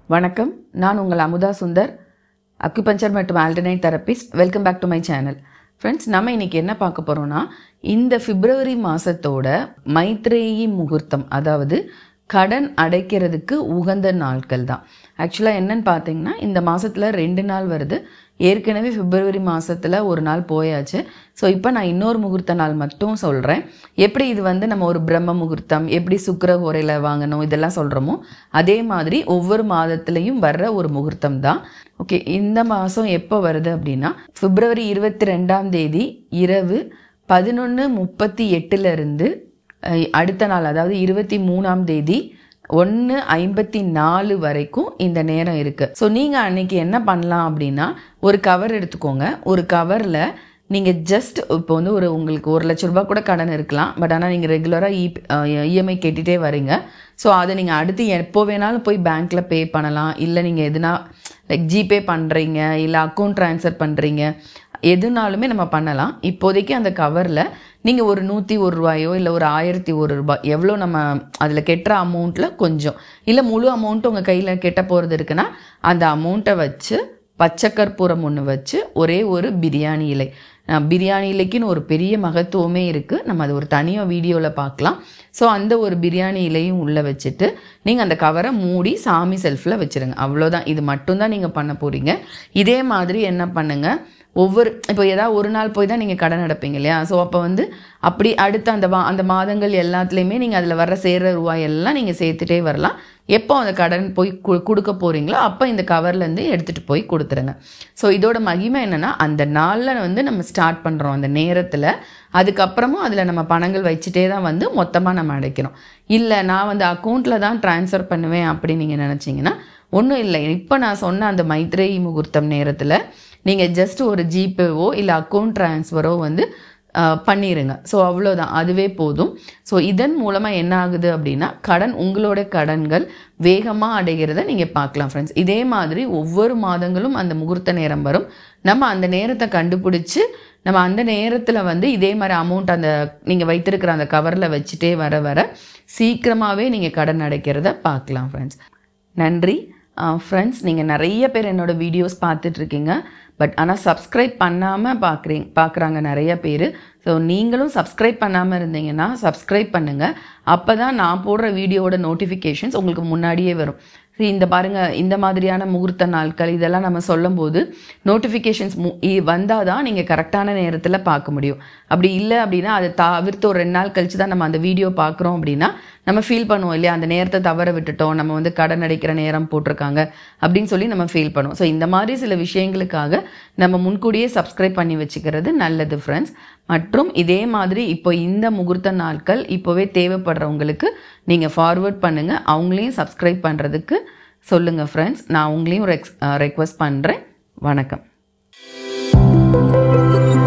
வணக்கம் நான் உங்கள் அமுதா சுந்தர் அக்குபஞ்சர் மற்றும் alternate therapist welcome back to my channel friends நம்ம இன்னைக்கு என்ன பார்க்க போகிறோம்னா இந்த பிப்ரவரி மாதத்தோட மைத்ரேயி முகூர்த்தம் அதாவது கடன் அடைக்கிறதுக்கு உகந்த நாட்கள் தான் ஆக்சுவலாக என்னன்னு பார்த்தீங்கன்னா இந்த மாதத்தில் ரெண்டு நாள் வருது ஏற்கனவே பிப்ரவரி மாதத்தில் ஒரு நாள் போயாச்சு ஸோ இப்போ நான் இன்னொரு முகூர்த்த நாள் மட்டும் சொல்கிறேன் எப்படி இது வந்து நம்ம ஒரு பிரம்ம முகூர்த்தம் எப்படி சுக்கர ஹோரையில் வாங்கணும் இதெல்லாம் சொல்கிறோமோ அதே மாதிரி ஒவ்வொரு மாதத்துலேயும் வர்ற ஒரு முகூர்த்தம் தான் ஓகே இந்த மாதம் எப்போ வருது அப்படின்னா பிப்ரவரி இருபத்தி ரெண்டாம் தேதி இரவு பதினொன்று முப்பத்தி எட்டுலேருந்து அடுத்த நாள் அதாவது இருபத்தி மூணாம் தேதி ஒன்று ஐம்பத்தி நாலு வரைக்கும் இந்த நேரம் இருக்குது ஸோ நீங்கள் அன்னைக்கு என்ன பண்ணலாம் அப்படின்னா ஒரு கவர் எடுத்துக்கோங்க ஒரு கவரில் நீங்கள் ஜஸ்ட் இப்போ வந்து ஒரு உங்களுக்கு ஒரு லட்ச ரூபாய் கூட கடன் இருக்கலாம் பட் ஆனால் நீங்கள் ரெகுலராக இ இஎம்ஐ கேட்டுகிட்டே வரீங்க ஸோ அதை நீங்கள் அடுத்து எப்போ வேணாலும் போய் பேங்க்கில் பே பண்ணலாம் இல்லை நீங்கள் எதுனா லைக் ஜிபே பண்ணுறீங்க இல்லை அக்கௌண்ட் ட்ரான்ஸ்ஃபர் பண்ணுறீங்க எதுனாலுமே நம்ம பண்ணலாம் இப்போதைக்கு அந்த கவரில் நீங்கள் ஒரு நூற்றி ஒரு ரூபாயோ இல்லை ஒரு ஆயிரத்தி ஒரு ரூபாய் எவ்வளோ நம்ம அதில் கெட்டுற அமௌண்ட்டில் கொஞ்சம் இல்லை முழு அமௌண்ட்டு உங்கள் கையில் கெட்ட போகிறது இருக்குன்னா அந்த அமௌண்ட்டை வச்சு பச்சை கற்பூரம் ஒன்று வச்சு ஒரே ஒரு பிரியாணி இலை பிரியாணி இலைக்குன்னு ஒரு பெரிய மகத்துவமே இருக்குது நம்ம அது ஒரு தனியாக வீடியோவில் பார்க்கலாம் ஸோ அந்த ஒரு பிரியாணி இலையும் உள்ளே வச்சுட்டு நீங்கள் அந்த கவரை மூடி சாமி செல்ஃபில் வச்சுருங்க அவ்வளோதான் இது மட்டும்தான் நீங்கள் பண்ண போகிறீங்க இதே மாதிரி என்ன பண்ணுங்கள் ஒவ்வொரு இப்போ ஏதாவது ஒரு நாள் போய் தான் நீங்கள் கடன் அடைப்பீங்க இல்லையா ஸோ அப்போ வந்து அப்படி அடுத்த அந்த வா அந்த மாதங்கள் எல்லாத்துலேயுமே நீங்கள் அதில் வர்ற சேர்ற ரூபாய் எல்லாம் நீங்கள் சேர்த்துட்டே வரலாம் எப்போ அந்த கடன் போய் கு கொடுக்க போகிறீங்களோ அப்போ இந்த கவர்லேருந்து எடுத்துகிட்டு போய் கொடுத்துருங்க ஸோ இதோட மகிமை என்னென்னா அந்த நாளில் வந்து நம்ம ஸ்டார்ட் பண்ணுறோம் அந்த நேரத்தில் அதுக்கப்புறமும் அதில் நம்ம பணங்கள் வச்சுட்டே தான் வந்து மொத்தமாக நம்ம அடைக்கிறோம் இல்லை நான் வந்து அக்கௌண்ட்டில் தான் ட்ரான்ஸ்ஃபர் பண்ணுவேன் அப்படின்னு நீங்கள் நினச்சிங்கன்னா ஒன்றும் இல்லை இப்போ நான் சொன்ன அந்த மைத்ரேயி முகூர்த்தம் நேரத்தில் நீங்கள் ஜஸ்ட் ஒரு ஜிபேவோ இல்லை அக்கௌண்ட் ட்ரான்ஸ்ஃபரோ வந்து பண்ணிடுங்க ஸோ அவ்வளோதான் அதுவே போதும் ஸோ இதன் மூலமாக என்ன ஆகுது அப்படின்னா கடன் உங்களோட கடன்கள் வேகமாக அடைகிறத நீங்கள் பார்க்கலாம் ஃப்ரெண்ட்ஸ் இதே மாதிரி ஒவ்வொரு மாதங்களும் அந்த முகூர்த்த நேரம் வரும் நம்ம அந்த நேரத்தை கண்டுபிடிச்சி நம்ம அந்த நேரத்தில் வந்து இதே மாதிரி அமௌண்ட் அந்த நீங்கள் வைத்திருக்கிற அந்த கவரில் வச்சுட்டே வர வர சீக்கிரமாகவே நீங்கள் கடன் அடைக்கிறத பார்க்கலாம் ஃப்ரெண்ட்ஸ் நன்றி ஃப்ரெண்ட்ஸ் நீங்கள் நிறைய பேர் என்னோடய வீடியோஸ் பார்த்துட்ருக்கீங்க பட் ஆனால் சப்ஸ்கிரைப் பண்ணாமல் பார்க்குறீங்க பார்க்குறாங்க நிறைய பேர் ஸோ நீங்களும் சப்ஸ்கிரைப் பண்ணாமல் இருந்தீங்கன்னா சப்ஸ்கிரைப் பண்ணுங்கள் அப்போ தான் நான் போடுற வீடியோவோட நோட்டிஃபிகேஷன்ஸ் உங்களுக்கு முன்னாடியே வரும் சரி இந்த பாருங்கள் இந்த மாதிரியான முகூர்த்த நாட்கள் இதெல்லாம் நம்ம சொல்லும்போது நோட்டிஃபிகேஷன்ஸ் மு வந்தால் தான் நீங்கள் கரெக்டான நேரத்தில் பார்க்க முடியும் அப்படி இல்லை அப்படின்னா அதை தவிர்த்து ஒரு ரெண்டு நாள் கழித்து தான் நம்ம அந்த வீடியோ பார்க்குறோம் அப்படின்னா நம்ம ஃபீல் பண்ணுவோம் இல்லையா அந்த நேரத்தை தவற விட்டுட்டோம் நம்ம வந்து கடன் அடைக்கிற நேரம் போட்டிருக்காங்க அப்படின்னு சொல்லி நம்ம ஃபீல் பண்ணுவோம் ஸோ இந்த மாதிரி சில விஷயங்களுக்காக நம்ம முன்கூடியே சப்ஸ்கிரைப் பண்ணி வச்சுக்கிறது நல்லது ஃப்ரெண்ட்ஸ் மற்றும் இதே மாதிரி இப்போ இந்த முகூர்த்த நாட்கள் இப்போவே தேவைப்படுறவங்களுக்கு நீங்கள் ஃபார்வேர்ட் பண்ணுங்கள் அவங்களையும் சப்ஸ்கிரைப் பண்ணுறதுக்கு சொல்லுங்கள் ஃப்ரெண்ட்ஸ் நான் உங்களையும் ரெக்ஸ் ரெக்வஸ்ட் பண்ணுறேன் வணக்கம்